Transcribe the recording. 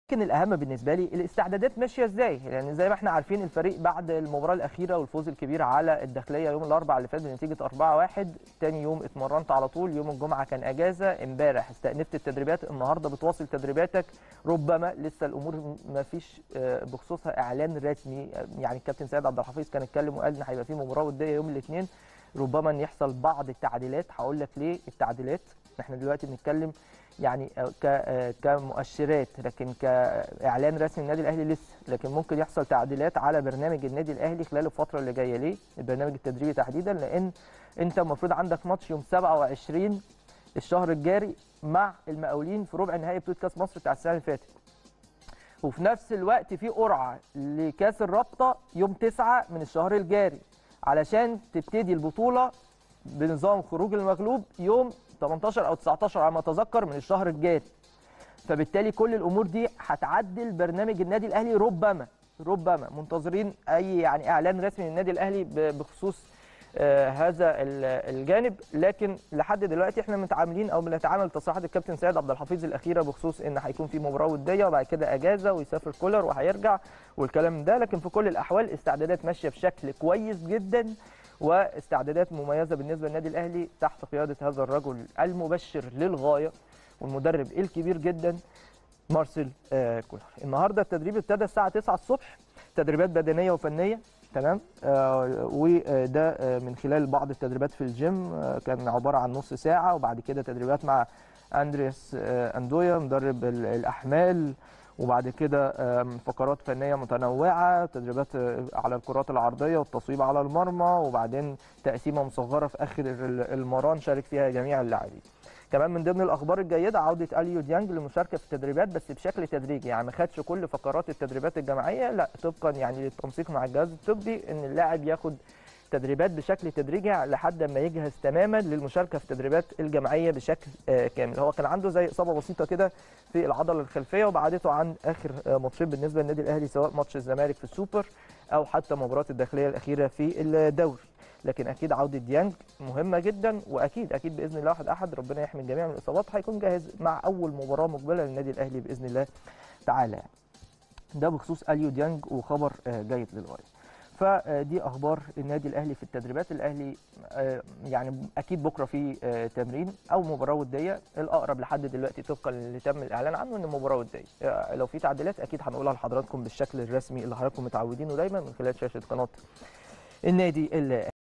لكن الاهم بالنسبه لي الاستعدادات ماشيه ازاي لان يعني زي ما احنا عارفين الفريق بعد المباراه الاخيره والفوز الكبير على الداخليه يوم الاربعاء اللي فات بنتيجه 4-1 تاني يوم اتمرنت على طول يوم الجمعه كان اجازه امبارح استأنفت التدريبات النهارده بتواصل تدريباتك ربما لسه الامور ما فيش بخصوصها اعلان رسمي يعني الكابتن سيد عبد الحفيظ كان اتكلم وقال ان هيبقى في مباراه وديه يوم الاثنين ربما ان يحصل بعض التعديلات هقول لك ليه التعديلات احنا دلوقتي بنتكلم يعني كمؤشرات لكن كاعلان رسمي النادي الاهلي لسه لكن ممكن يحصل تعديلات على برنامج النادي الاهلي خلال الفتره اللي جايه ليه البرنامج التدريبي تحديدا لان انت المفروض عندك ماتش يوم 27 الشهر الجاري مع المقاولين في ربع نهائي بطوله كاس مصر بتاع السنه اللي فاتت وفي نفس الوقت في قرعه لكاس الرابطه يوم 9 من الشهر الجاري علشان تبتدي البطوله بنظام خروج المغلوب يوم 18 او 19 على ما اتذكر من الشهر الجاري فبالتالي كل الامور دي هتعدل برنامج النادي الاهلي ربما ربما منتظرين اي يعني اعلان رسمي من النادي الاهلي بخصوص آه هذا الجانب لكن لحد دلوقتي احنا متعاملين او بنتعامل تصريحات الكابتن سيد عبد الحفيظ الاخيره بخصوص ان هيكون في مباراه وديه وبعد كده اجازه ويسافر كولر وهيرجع والكلام ده لكن في كل الاحوال استعدادات ماشيه بشكل كويس جدا واستعدادات مميزه بالنسبه للنادي الاهلي تحت قياده هذا الرجل المبشر للغايه والمدرب الكبير جدا مارسيل آه كولر النهارده التدريب ابتدى الساعه 9 الصبح تدريبات بدنيه وفنيه تمام آه وده آه من خلال بعض التدريبات في الجيم آه كان عباره عن نص ساعه وبعد كده تدريبات مع اندرياس آه اندويا مدرب الاحمال وبعد كده فقرات فنيه متنوعه تدريبات على الكرات العرضيه والتصويب على المرمى وبعدين تقسيمه مصغره في اخر المران شارك فيها جميع اللاعبين كمان من ضمن الاخبار الجيده عوده اليو ديانج للمشاركه في التدريبات بس بشكل تدريجي يعني ما خدش كل فقرات التدريبات الجماعيه لا طبقا يعني للتنسيق مع الجهاز الطبي ان اللاعب ياخد تدريبات بشكل تدريجي لحد ما يجهز تماما للمشاركه في التدريبات الجماعيه بشكل كامل هو كان عنده زي اصابه بسيطه كده في العضله الخلفيه وبعدته عن اخر ماتشين بالنسبه للنادي الاهلي سواء ماتش الزمالك في السوبر او حتى مباراه الداخليه الاخيره في الدوري لكن اكيد عوده ديانج مهمه جدا واكيد اكيد باذن الله واحد احد ربنا يحمي الجميع من الاصابات هيكون جاهز مع اول مباراه مقبله للنادي الاهلي باذن الله تعالى يعني. ده بخصوص اليو ديانج وخبر جيد للغايه فدي اخبار النادي الاهلي في التدريبات الاهلي يعني اكيد بكره في تمرين او مباراه وديه الاقرب لحد دلوقتي طبقا اللي تم الاعلان عنه ان مباراه وديه لو في تعديلات اكيد هنقولها لحضراتكم بالشكل الرسمي اللي حضراتكم متعودينه دايما من خلال شاشه قناه النادي